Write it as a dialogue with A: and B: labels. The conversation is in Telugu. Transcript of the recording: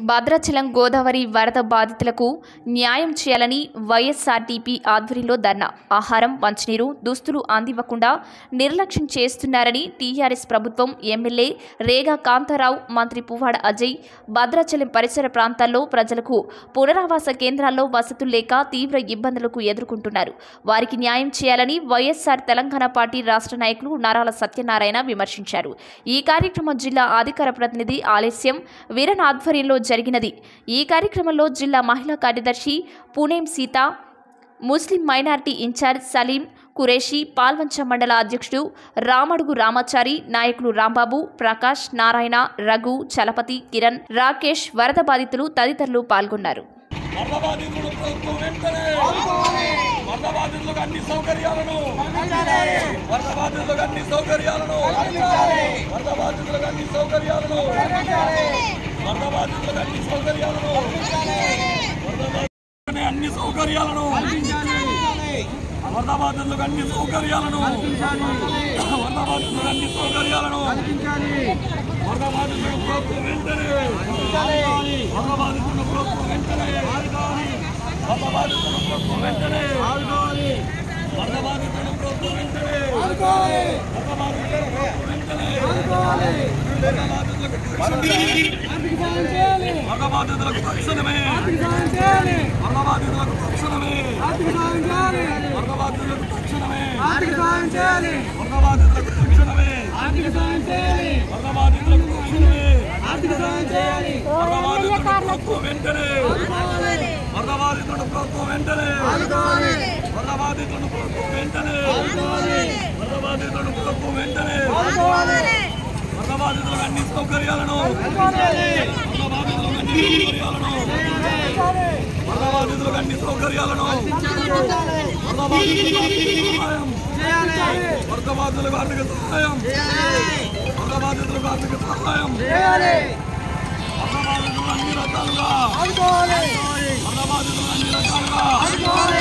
A: భద్రాచలం గోదావరి వరద బాధితులకు న్యాయం చేయాలని వైఎస్ఆర్టీపీ ఆధ్వర్యంలో ధర్నా ఆహారం మంచినీరు దుస్తులు అందివ్వకుండా నిర్లక్ష్యం చేస్తున్నారని టీఆర్ఎస్ ప్రభుత్వం ఎమ్మెల్యే రేగా కాంతారావు మంత్రి పువ్వాడ అజయ్ భద్రాచలం పరిసర ప్రాంతాల్లో ప్రజలకు పునరావాస కేంద్రాల్లో వసతులు లేక తీవ్ర ఇబ్బందులకు ఎదుర్కొంటున్నారు వారికి న్యాయం చేయాలని వైఎస్ఆర్ తెలంగాణ పార్టీ రాష్ట్ర నాయకులు నారాల సత్యనారాయణ విమర్శించారు ఈ కార్యక్రమం జిల్లా అధికార ప్రతినిధి ఆలస్యం వీరన్ ఆధ్వర్యంలో జరిగినది ఈ కార్యక్రమంలో జిల్లా మహిళా కార్యదర్శి పూణేం Seetha Muslim minority incharge Saleem Qureshi Palvancha మండల అధ్యక్షుడు రామడుగు రామాచారి నాయకులు రాంబాబు ప్రకాష్ నారాయణ రఘు చలపతి కిరణ్ రాకేష్ వరద బాధితులు తదితరులు పాల్గొన్నారు
B: వరద బాధితులు ప్రభుత్వం వెంటనే వరద బాధితులకు అన్ని సౌకర్యాలను వరద బాధితులకు అన్ని సౌకర్యాలను వరద బాధితులకు అన్ని సౌకర్యాలను వరద బాధితులకు అన్ని సౌకర్యాలను వరద బాధితులకు అన్ని సౌకర్యాలను వరద బాధితులకు అన్ని సౌకర్యాలను వరద బాధితులకు అన్ని సౌకర్యాలను వరద బాధితులకు ప్రభుత్వం వెంటనే వరద బాధితులకు ప్రభుత్వం వెంటనే వరద బాధితులకు ప్రభుత్వం వెంటనే వరద బాధితులకు ప్రభుత్వం వెంటనే వరద బాధితులకు ప్రభుత్వం వెంటనే వరద బాధితులకు తక్షణమే వరద బాధితులకు తక్షణమే వరద బాధితులకు తక్షణమే వరద బాధితులకు తక్షణమే వరద బాధితులకు తక్షణమే వరద బాధితులకు ప్రభుత్వం వెంటనే వరద బాధితులకు ప్రభుత్వం వెంటనే వరద బాధితులకు ప్రభుత్వం వెంటనే వరద బాధితులకు ప్రభుత్వం వెంటనే వరద బాధితులకు అన్ని సౌకర్యాలను వరద బాధితులకు అన్ని సౌకర్యాలను వరద బాధితులకు అన్ని సౌకర్యాలను వరద బాధితులకు ఆర్థిక సహాయం వరద బాధితులకు ఆర్థిక సహాయం వరద బాధితులకు ఆర్థిక సహాయం వరద బాధితులు అన్ని రకాలుగా వరద బాధితులు అన్ని రకాలుగా